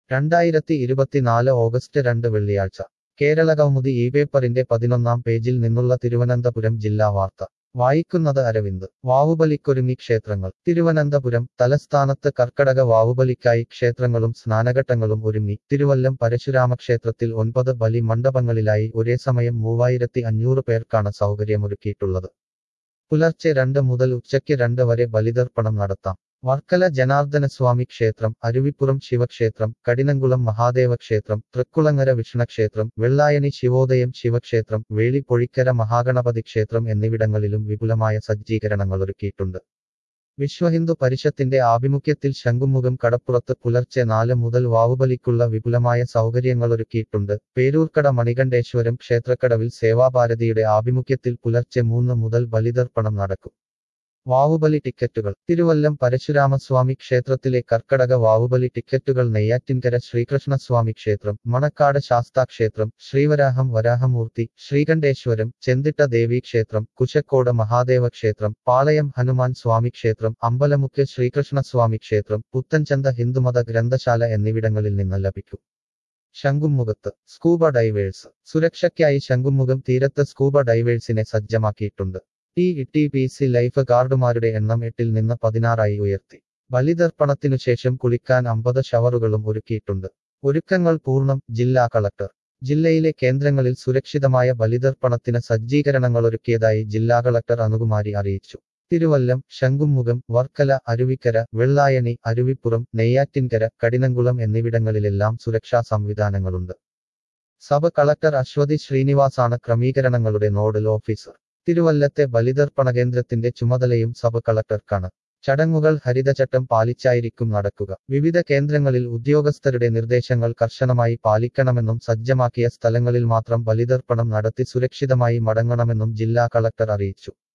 രണ്ടായിരത്തി ഇരുപത്തിനാല് ഓഗസ്റ്റ് രണ്ട് വെള്ളിയാഴ്ച കേരളകൗമുദി ഈ പേപ്പറിന്റെ പതിനൊന്നാം പേജിൽ നിന്നുള്ള തിരുവനന്തപുരം ജില്ലാ വാർത്ത വായിക്കുന്നത് അരവിന്ദ് വാവുബലിക്കൊരുങ്ങി ക്ഷേത്രങ്ങൾ തിരുവനന്തപുരം തലസ്ഥാനത്ത് കർക്കടക വാവുബലിക്കായി ക്ഷേത്രങ്ങളും സ്നാനഘട്ടങ്ങളും ഒരുങ്ങി തിരുവല്ലം പരശുരാമക്ഷേത്രത്തിൽ ഒൻപത് ബലി മണ്ഡപങ്ങളിലായി ഒരേ സമയം മൂവായിരത്തി അഞ്ഞൂറ് പേർക്കാണ് സൗകര്യമൊരുക്കിയിട്ടുള്ളത് പുലർച്ചെ രണ്ട് മുതൽ ഉച്ചയ്ക്ക് രണ്ട് വരെ ബലിതർപ്പണം നടത്താം വർക്കല ജനാർദ്ദനസ്വാമി ക്ഷേത്രം അരുവിപ്പുറം ശിവക്ഷേത്രം കടിനംകുളം മഹാദേവ ക്ഷേത്രം തൃക്കുളങ്ങര വിഷ്ണുക്ഷേത്രം വെള്ളായണി ശിവോദയം ശിവക്ഷേത്രം വേളി പൊഴിക്കര മഹാഗണപതി ക്ഷേത്രം എന്നിവിടങ്ങളിലും വിപുലമായ സജ്ജീകരണങ്ങൾ ഒരുക്കിയിട്ടുണ്ട് വിശ്വഹിന്ദു പരിഷത്തിന്റെ ആഭിമുഖ്യത്തിൽ ശംഖുമുഖം കടപ്പുറത്ത് പുലർച്ചെ നാല് മുതൽ വാവുബലിക്കുള്ള വിപുലമായ സൗകര്യങ്ങളൊരുക്കിയിട്ടുണ്ട് പേരൂർക്കട മണികണ്ഠേശ്വരം ക്ഷേത്രക്കടവിൽ സേവാഭാരതിയുടെ ആഭിമുഖ്യത്തിൽ പുലർച്ചെ മൂന്ന് മുതൽ ബലിതർപ്പണം നടക്കും വാവുബലി ടിക്കറ്റുകൾ തിരുവല്ലം പരശുരാമസ്വാമി ക്ഷേത്രത്തിലെ കർക്കടക വാവുബലി ടിക്കറ്റുകൾ നെയ്യാറ്റിൻകര ശ്രീകൃഷ്ണസ്വാമി ക്ഷേത്രം മണക്കാട് ശാസ്താ ക്ഷേത്രം ശ്രീവരാഹം വരാഹമൂർത്തി ശ്രീകണ്ഠേശ്വരം ചെന്തിട്ട ദേവി ക്ഷേത്രം കുശക്കോട് മഹാദേവ ക്ഷേത്രം പാളയം ഹനുമാൻ സ്വാമി ക്ഷേത്രം അമ്പലമുക്ക് ശ്രീകൃഷ്ണസ്വാമി ക്ഷേത്രം പുത്തൻചന്ത ഹിന്ദുമത ഗ്രന്ഥശാല എന്നിവിടങ്ങളിൽ നിന്ന് ലഭിക്കും ശംഖുമുഖത്ത് സ്കൂബ ഡൈവേഴ്സ് സുരക്ഷയ്ക്കായി ശംഖുമുഖം തീരത്ത് സ്കൂബ ഡൈവേഴ്സിനെ സജ്ജമാക്കിയിട്ടുണ്ട് T T P C life ഗാർഡുമാരുടെ എണ്ണം എട്ടിൽ നിന്ന് പതിനാറായി ഉയർത്തി ബലിതർപ്പണത്തിനു ശേഷം കുളിക്കാൻ അമ്പത് ഷവറുകളും ഒരുക്കിയിട്ടുണ്ട് ഒരുക്കങ്ങൾ പൂർണ്ണം ജില്ലാ കളക്ടർ ജില്ലയിലെ കേന്ദ്രങ്ങളിൽ സുരക്ഷിതമായ ബലിതർപ്പണത്തിന് സജ്ജീകരണങ്ങളൊരുക്കിയതായി ജില്ലാ കളക്ടർ അനുകുമാരി അറിയിച്ചു തിരുവല്ലം ശംഖുമുഖം വർക്കല അരുവിക്കര വെള്ളായണി അരുവിപ്പുറം നെയ്യാറ്റിൻകര കടിനംകുളം എന്നിവിടങ്ങളിലെല്ലാം സുരക്ഷാ സംവിധാനങ്ങളുണ്ട് സബ് കളക്ടർ അശ്വതി ശ്രീനിവാസാണ് ക്രമീകരണങ്ങളുടെ നോഡൽ ഓഫീസർ തിരുവല്ലത്തെ ബലിതർപ്പണ കേന്ദ്രത്തിന്റെ ചുമതലയും സബ് കളക്ടർക്കാണ് ചടങ്ങുകൾ ഹരിതചട്ടം പാലിച്ചായിരിക്കും നടക്കുക വിവിധ കേന്ദ്രങ്ങളിൽ ഉദ്യോഗസ്ഥരുടെ നിർദ്ദേശങ്ങൾ കർശനമായി പാലിക്കണമെന്നും സജ്ജമാക്കിയ സ്ഥലങ്ങളിൽ മാത്രം ബലിതർപ്പണം നടത്തി സുരക്ഷിതമായി മടങ്ങണമെന്നും ജില്ലാ കളക്ടർ അറിയിച്ചു